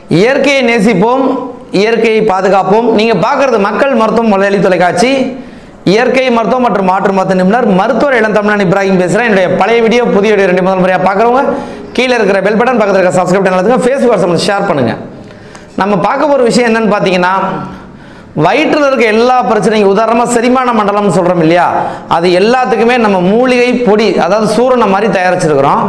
இயற்கையை நேசிப்போம் இயற்கையை பாதுகாப்போம் நீங்கள் பார்க்குறது மக்கள் மருத்துவம் மலையாளி தொலைக்காட்சி இயற்கை மருத்துவம் மற்றும் மாற்று மருத்துவ நிபுணர் மருத்துவர் இளம் தமிழன் இப்ராஹிம் பேசுகிறேன் என்னுடைய பழைய வீடியோ புதிய வீடியோ ரெண்டு முதல் முறையாக பார்க்குறவங்க கீழே இருக்கிற பெல் பட்டன் பக்கத்தில் இருக்க சப்ஸ்கிரைப் பட்டன் எழுதுங்க ஃபேஸ்புக் வாட்ஸ்அப்பில் ஷேர் பண்ணுங்கள் நம்ம பார்க்க போகிற விஷயம் என்னன்னு பார்த்தீங்கன்னா வயிற்றில் இருக்க எல்லா பிரச்சனையும் உதாரணமாக செரிமான மண்டலம்னு சொல்கிறோம் இல்லையா அது எல்லாத்துக்குமே நம்ம மூலிகை பொடி அதாவது சூரணை மாதிரி தயாரிச்சிருக்கிறோம்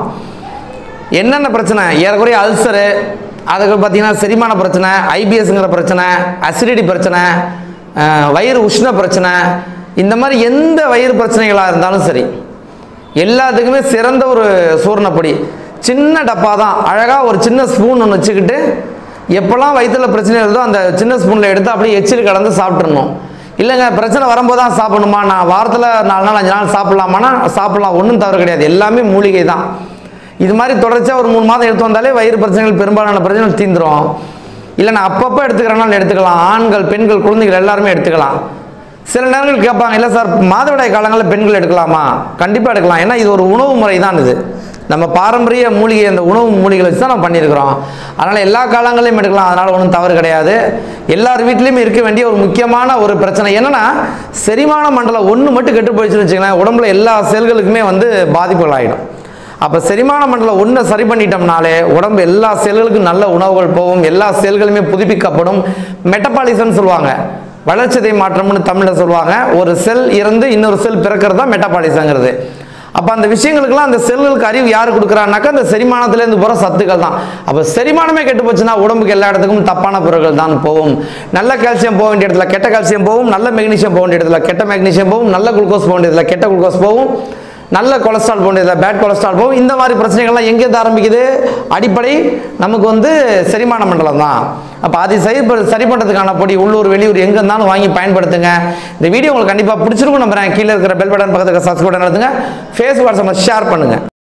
என்னென்ன பிரச்சனை ஏறக்குறைய அல்சரு அதுக்கு பார்த்தீங்கன்னா செரிமான பிரச்சனை ஐபிஎஸ்ங்கிற பிரச்சனை அசிடிட்டி பிரச்சனை அஹ், வயிறு உஷ்ண பிரச்சனை இந்த மாதிரி எந்த வயிறு பிரச்சனைகளாக இருந்தாலும் சரி எல்லாத்துக்குமே சிறந்த ஒரு சூரணப்பொடி சின்ன டப்பா தான் அழகாக ஒரு சின்ன ஸ்பூன் ஒன்று வச்சுக்கிட்டு எப்போல்லாம் வயிற்றில் பிரச்சனை இருந்தோ அந்த சின்ன ஸ்பூனில் எடுத்து அப்படியே எச்சில் கலந்து சாப்பிட்றணும் இல்லைங்க பிரச்சனை வரும்போது தான் சாப்பிடணுமா நான் வாரத்தில் நாலு நாள் அஞ்சு நாள் சாப்பிட்லாமான்னா சாப்பிட்லாம் ஒன்றும் தவறு கிடையாது எல்லாமே மூலிகை தான் இது மாதிரி தொடர்ச்சியாக ஒரு மூணு மாதம் எடுத்து வந்தாலே வயிறு பிரச்சனைகள் பெரும்பாலான பிரச்சனைகள் தீந்துரும் இல்லை நான் அப்பப்போ எடுத்துக்கிறனால எடுத்துக்கலாம் ஆண்கள் பெண்கள் குழந்தைகள் எல்லாருமே எடுத்துக்கலாம் சில நேரங்கள் கேட்பாங்க இல்லை சார் மாதவிடாய் காலங்களில் பெண்கள் எடுக்கலாமா கண்டிப்பாக எடுக்கலாம் ஏன்னா இது ஒரு உணவு முறை தான் இது நம்ம பாரம்பரிய மூலிகை அந்த உணவு மூலிகைகளை வச்சு தான் நம்ம பண்ணியிருக்கிறோம் அதனால் எல்லா காலங்களையும் எடுக்கலாம் அதனால் ஒன்றும் தவறு கிடையாது எல்லார் வீட்லேயுமே இருக்க வேண்டிய ஒரு முக்கியமான ஒரு பிரச்சனை என்னன்னா செரிமான மண்டலம் ஒன்று மட்டும் கெட்டு போயிடுச்சுன்னு வச்சுங்களேன் உடம்புல எல்லா செல்களுக்குமே வந்து பாதிப்புகள் ஆகிடும் அப்போ செரிமான மண்டலம் ஒன்றை சரி பண்ணிட்டோம்னாலே உடம்பு எல்லா செல்களுக்கும் நல்ல உணவுகள் போகும் எல்லா செல்களுமே புதுப்பிக்கப்படும் மெட்டபாலிசம்னு சொல்லுவாங்க வளர்ச்சிதை மாற்றம்னு தமிழில் சொல்லுவாங்க ஒரு செல் இறந்து இன்னொரு செல் பிறக்கிறது தான் மெட்டபாலிசங்கிறது அப்போ அந்த விஷயங்களுக்கெல்லாம் அந்த செல்களுக்கு அறிவு யார் கொடுக்குறான்னாக்கா அந்த செரிமானத்துலேருந்து போகிற சத்துக்கள் தான் அப்போ செரிமானமே கெட்டு போச்சுன்னா உடம்புக்கு எல்லா இடத்துக்கும் தப்பான பொருட்கள் தான் போகும் நல்ல கால்சியம் போக வேண்டிய இடத்துல கெட்ட கால்சியம் போகும் நல்ல மெக்னீசியம் போக வேண்டிய இடத்துல கெட்ட மெக்னீசியம் போகும் நல்ல குளுக்கோஸ் போக வேண்டிய இடத்துல கெட்ட குளுக்கோஸ் போகும் நல்ல கொலஸ்ட்ரால் போன்றதில்ல பேட் கொலஸ்ட்ரால் போகும் இந்த மாதிரி பிரச்சனைகள்லாம் எங்கேருந்து ஆரம்பிக்குது அடிப்படை நமக்கு வந்து செரிமான மண்டலம் தான் அப்போ அதை சரி ப- சரி பண்ணுறதுக்கான பொடி உள்ளூர் வெளியூர் எங்கே இருந்தாலும் வாங்கி பயன்படுத்துங்க இந்த வீடியோ உங்களுக்கு கண்டிப்பாக பிடிச்சிருக்கும் நம்புறேன் கீழே இருக்கிற பெல் பட்டன் பக்கத்துக்கு சப்ஸ்கிரைப் நடத்துங்க ஃபேஸ் வாட்ஸ்அப்பில் ஷேர் பண்ணுங்கள்